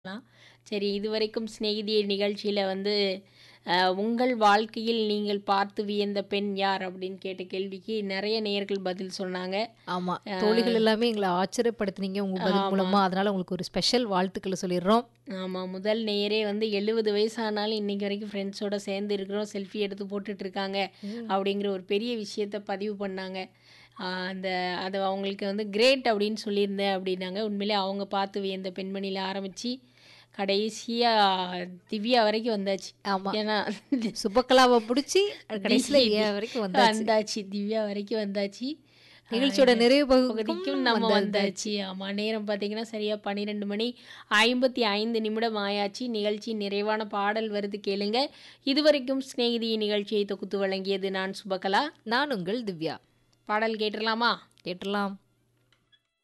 லாம். சரி இதுவரைக்கும் சிநேகிதியே நிகழ்ச்சியில வந்து அ உங்கள் வாழ்க்கையில் நீங்கள் பார்த்து வியந்த பெண் யார்? அப்படின்னு கேட்ட கேள்விக்கு நெறைய நேயர்கள் பதில் சொன்னாங்க. ஆமா. அ தோழிகள் எல்லாமே எங்கள ஆச்சரியப்படுத்துனீங்க உங்க பதில் ஆமா. மூலமா. அதனால உங்களுக்கு ஒரு ஸ்பெஷல் வாழ்த்துக்கள சொல்லிடுறோம். ஆமா. முதல் நேயரே வந்து 70 வயசானாலும் இன்னைக்கு வரைக்கும் ஃப்ரெண்ட்ஸோட சேர்ந்து இருக்கிறோம். செல்ஃபி எடுத்து போட்டுட்டு இருக்காங்க. ம். அப்படிங்கிற ஒரு பெரிய விஷயத்த பதிவு பண்ணாங்க. அ அந்த அது அவங்களுக்கு வந்து கிரேட் அப்படின்னு சொல்லியிருந்தேன் அப்படின்னாங்க. உண்மையிலே அவங்க பார்த்து வியந்த பெண்மணியில ஆரம்பிச்சு, கடைசியா திவ்யா வரைக்கும் வந்தாச்சு. ஆமா. ஏன்னா சுபகலாவ புடிச்சு கடைசில தி ஏன் வரைக்கும் வந்தாச்சு. வந்தாச்சு. திவ்யா வரைக்கும் வந்தாச்சு. அ நிகழ்ச்சியோட இந்த நிறைவு பகுதிக்கும் பகுதிக்கும் நம்ம வந்தாச்சு. வந்தாச்சு. ஆமா. நேரம் பார்த்தீங்கன்னா, சரியா 12 மணி 55 நிமிடம் ஆயாச்சு. நிகழ்ச்சியின் நிறைவான பாடல் வருது கேளுங்க. இதுவரைக்கும் சிநேகிதி நிகழ்ச்சியை தொகுத்து வழங்கியது நான் சுபகலா. நான் உங்கள் திவ்யா. பாடல் கேட்டுறலாமா? கேட்டுறலாம்.